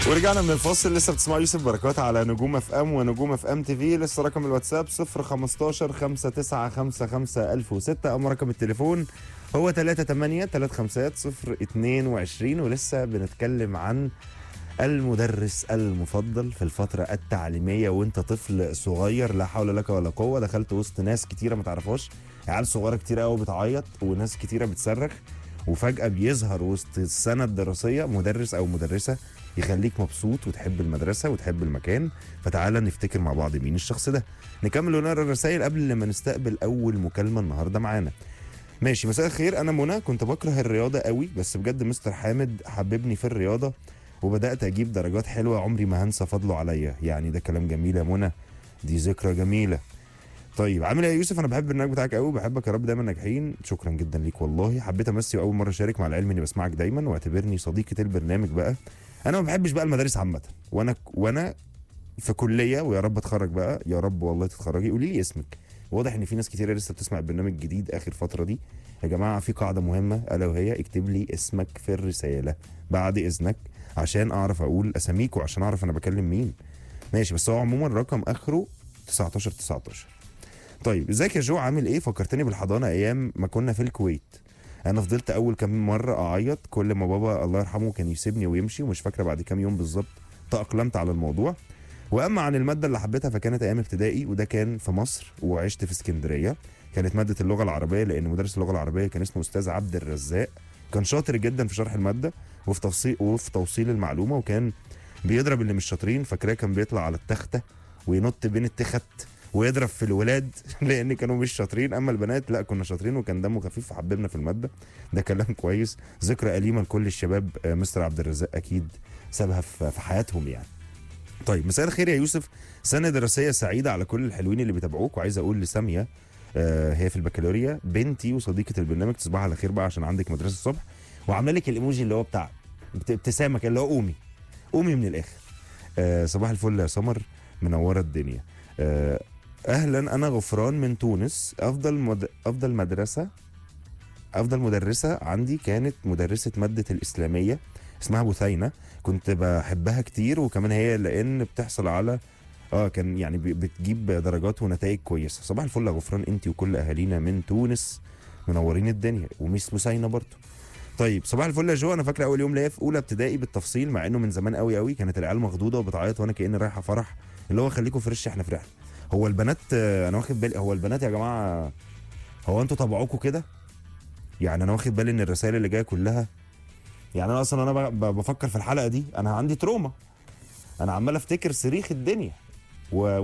ورجعنا من الفاصل لسه بتسمعوا يوسف بركات على نجوم اف ام ونجوم اف ام تي في لسه رقم الواتساب 015 5955 1006 اما رقم التليفون هو 38 350 22 ولسه بنتكلم عن المدرس المفضل في الفترة التعليمية وانت طفل صغير لا حول لك ولا قوة دخلت وسط ناس كتيرة ما تعرفهاش عيال صغيرة كتيرة قوي بتعيط وناس كتيرة بتصرخ وفجأة بيظهر وسط السنة الدراسية مدرس أو مدرسة يخليك مبسوط وتحب المدرسة وتحب المكان فتعالى نفتكر مع بعض مين الشخص ده نكمل ونقرا الرسائل قبل لما نستقبل أول مكالمة النهاردة معانا ماشي مساء الخير أنا منى كنت بكره الرياضة قوي بس بجد مستر حامد حببني في الرياضة وبدأت أجيب درجات حلوة عمري ما هنسى فضله عليا يعني ده كلام جميل يا منى دي ذكرى جميلة طيب عامل ايه يا يوسف انا بحب البرنامج بتاعك قوي بحبك يا رب دايما ناجحين شكرا جدا ليك والله حبيت امسي واول مره اشارك مع العلم اني بسمعك دايما واعتبرني صديقه البرنامج بقى انا ما بحبش بقى المدارس عامه وانا وانا في كليه ويا رب اتخرج بقى يا رب والله تتخرجي قولي لي اسمك واضح ان في ناس كتير لسه بتسمع البرنامج الجديد اخر فتره دي يا جماعه في قاعده مهمه الا وهي اكتب لي اسمك في الرساله بعد اذنك عشان اعرف اقول اساميك وعشان اعرف انا بكلم مين ماشي بس هو عموما رقم اخره 19 19 طيب ازيك يا جو عامل ايه فكرتني بالحضانه ايام ما كنا في الكويت انا فضلت اول كام مره اعيط كل ما بابا الله يرحمه كان يسيبني ويمشي ومش فاكره بعد كام يوم بالظبط تاقلمت على الموضوع واما عن الماده اللي حبيتها فكانت ايام ابتدائي وده كان في مصر وعشت في اسكندريه كانت ماده اللغه العربيه لان مدرس اللغه العربيه كان اسمه استاذ عبد الرزاق كان شاطر جدا في شرح الماده وفي تفصيل وفي توصيل المعلومه وكان بيضرب اللي مش شاطرين فاكراه كان بيطلع على التخته وينط بين التخت ويضرب في الولاد لان كانوا مش شاطرين اما البنات لا كنا شاطرين وكان دمه خفيف وحببنا في الماده ده كلام كويس ذكرى اليمه لكل الشباب آه، مستر عبد الرزاق اكيد سابها في في حياتهم يعني طيب مساء الخير يا يوسف سنه دراسيه سعيده على كل الحلوين اللي بيتابعوك وعايز اقول لساميه آه، هي في البكالوريا بنتي وصديقه البرنامج تصبح على خير بقى عشان عندك مدرسه الصبح وعامله لك الايموجي اللي هو بتاع بت- ابتسامه كده اللي هو قومي قومي من الاخر آه، صباح الفل يا سمر منوره الدنيا آه، اهلا انا غفران من تونس افضل مد... افضل مدرسه افضل مدرسه عندي كانت مدرسه ماده الاسلاميه اسمها بثينه كنت بحبها كتير وكمان هي لان بتحصل على اه كان يعني ب- بتجيب درجات ونتائج كويسه صباح الفل يا غفران انت وكل اهالينا من تونس منورين الدنيا وميس بثينه برضه طيب صباح الفل يا جو انا فاكره اول يوم ليا في اولى ابتدائي بالتفصيل مع انه من زمان قوي قوي كانت العيال مخضوضه وبتعيط وانا كاني رايحه فرح اللي هو خليكم فريش احنا في رحله هو البنات آه، انا واخد بالي هو البنات يا جماعه هو انتوا طبعوكوا كده يعني انا واخد بالي ان الرسائل اللي جايه كلها يعني انا اصلا انا ب- ب- بفكر في الحلقه دي انا عندي تروما انا عمال افتكر صريخ الدنيا و...